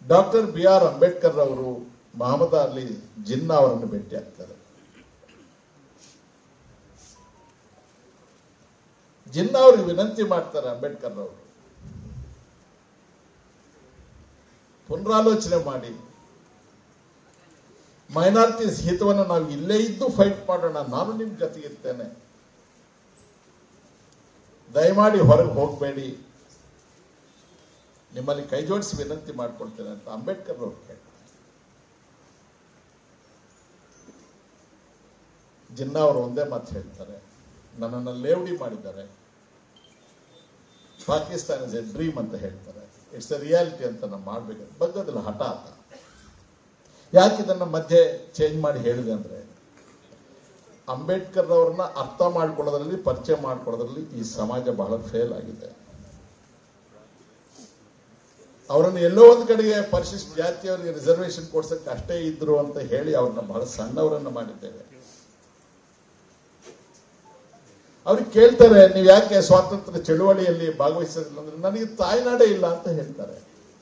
doctor B R Ambedkar ಅವರು ಮಹಮ್ಮದ್ ಅಲಿ ಜಿನ್ನಾ ಅವರನ್ನು ಭೇಟಿ ಆಗ್ತಾರೆ ಜಿನ್ನಾ ಅವ್ರಿಗೆ ವಿನಂತಿ ಮಾಡ್ತಾರೆ ಅಂಬೇಡ್ಕರ್ ಅವರು ಪುನರಾಲೋಚನೆ ಮಾಡಿ ಮೈನಾರಿಟೀಸ್ ಹಿತವನ್ನು ನಾವು ಇಲ್ಲೇ ಇದ್ದು ಫೈಟ್ ಮಾಡೋಣ ನಾನು ನಿಮ್ ಜೊತೆಗಿರ್ತೇನೆ ದಯಮಾಡಿ ಹೊರಗೆ ಹೋಗಬೇಡಿ ನಿಮ್ಮಲ್ಲಿ ಕೈ ಜೋಡಿಸಿ ವಿನಂತಿ ಮಾಡ್ಕೊಳ್ತೇನೆ ಅಂತ ಅಂಬೇಡ್ಕರ್ ಅವರು ಹೇಳ್ತಾರೆ ಜಿನ್ನಾ ಅವರು ಒಂದೇ ಮಾತು ಹೇಳ್ತಾರೆ ನನ್ನನ್ನು ಲೇವಡಿ ಮಾಡಿದ್ದಾರೆ ಪಾಕಿಸ್ತಾನ ಇಸ್ ಎ ಡ್ರೀಮ್ ಅಂತ ಹೇಳ್ತಾರೆ ಇಟ್ಸ್ ಎ ರಿಯಾಲಿಟಿ ಅಂತ ನಾವು ಮಾಡ್ಬೇಕು ಬಗ್ಗದಿಲ್ಲ ಹಠ ಅಂತ ಯಾಕೆ ಇದನ್ನ ಮಧ್ಯೆ ಚೇಂಜ್ ಮಾಡಿ ಹೇಳಿದೆ ಅಂದ್ರೆ ಅಂಬೇಡ್ಕರ್ ಅವರನ್ನ ಅರ್ಥ ಮಾಡ್ಕೊಳ್ಳೋದ್ರಲ್ಲಿ ಪರಿಚಯ ಮಾಡ್ಕೊಳ್ಳೋದ್ರಲ್ಲಿ ಈ ಸಮಾಜ ಬಹಳ ಫೇಲ್ ಆಗಿದೆ ಅವರನ್ನು ಎಲ್ಲೋ ಒಂದು ಕಡೆಗೆ ಪರಿಶಿಷ್ಟ ಜಾತಿಯವರಿಗೆ ರಿಸರ್ವೇಶನ್ ಕೊಡ್ಸಕ್ಕೆ ಅಷ್ಟೇ ಇದ್ರು ಅಂತ ಹೇಳಿ ಅವ್ರನ್ನ ಬಹಳ ಸಣ್ಣವರನ್ನ ಮಾಡಿದ್ದೇವೆ ಅವ್ರಿಗೆ ಕೇಳ್ತಾರೆ ನೀವು ಯಾಕೆ ಸ್ವಾತಂತ್ರ್ಯ ಚಳುವಳಿಯಲ್ಲಿ ಭಾಗವಹಿಸೋದಿಲ್ಲ ಅಂದ್ರೆ ನನಗೆ ತಾಯ್ನಾಡೇ ಇಲ್ಲ ಅಂತ ಹೇಳ್ತಾರೆ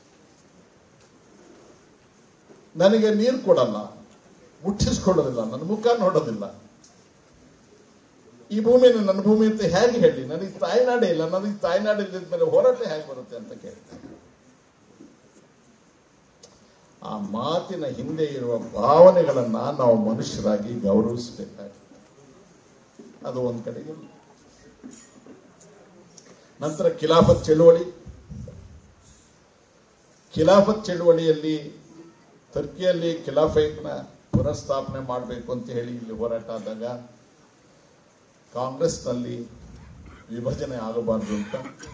ನನಗೆ ನೀರು ಕೊಡಲ್ಲ ಮುಟ್ಟಿಸ್ಕೊಳ್ಳೋದಿಲ್ಲ ನನ್ನ ಮುಖ ನೋಡೋದಿಲ್ಲ ಈ ಭೂಮಿನ ನನ್ನ ಭೂಮಿ ಅಂತ ಹೇಗೆ ಹೇಳಿ ನನಗೆ ತಾಯ್ನಾಡೇ ಇಲ್ಲ ನನಗೆ ತಾಯ್ನಾಡು ಇಲ್ಲದ ಮೇಲೆ ಹೋರಾಟ ಹೇಗೆ ಬರುತ್ತೆ ಅಂತ ಕೇಳ್ತಾರೆ ಆ ಮಾತಿನ ಹಿಂದೆ ಇರುವ ಭಾವನೆಗಳನ್ನ ನಾವು ಮನುಷ್ಯರಾಗಿ ಗೌರವಿಸಬೇಕಾಗುತ್ತೆ ಅದು ಒಂದ್ ಕಡೆಗೆ ನಂತರ ಖಿಲಾಫತ್ ಚಳುವಳಿ ಖಿಲಾಫತ್ ಚಳುವಳಿಯಲ್ಲಿ ಟರ್ಕಿಯಲ್ಲಿ ಖಿಲಾಫೈಟ್ನ ಪುನಃಸ್ಥಾಪನೆ ಮಾಡಬೇಕು ಅಂತ ಹೇಳಿ ಇಲ್ಲಿ ಹೋರಾಟ ಆದಾಗ ಕಾಂಗ್ರೆಸ್ನಲ್ಲಿ ವಿಭಜನೆ ಆಗಬಾರದು ಅಂತ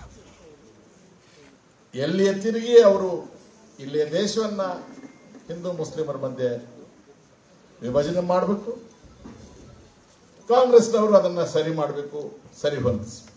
ಎಲ್ಲಿಯ ತಿರುಗಿ ಅವರು ಇಲ್ಲಿಯ ದೇಶವನ್ನ ಹಿಂದೂ ಮುಸ್ಲಿಮರ ಮಧ್ಯೆ ವಿಭಜನೆ ಮಾಡಬೇಕು ಕಾಂಗ್ರೆಸ್ನವರು ಅದನ್ನ ಸರಿ ಮಾಡಬೇಕು ಸರಿ ಹೊಂದಿಸಬೇಕು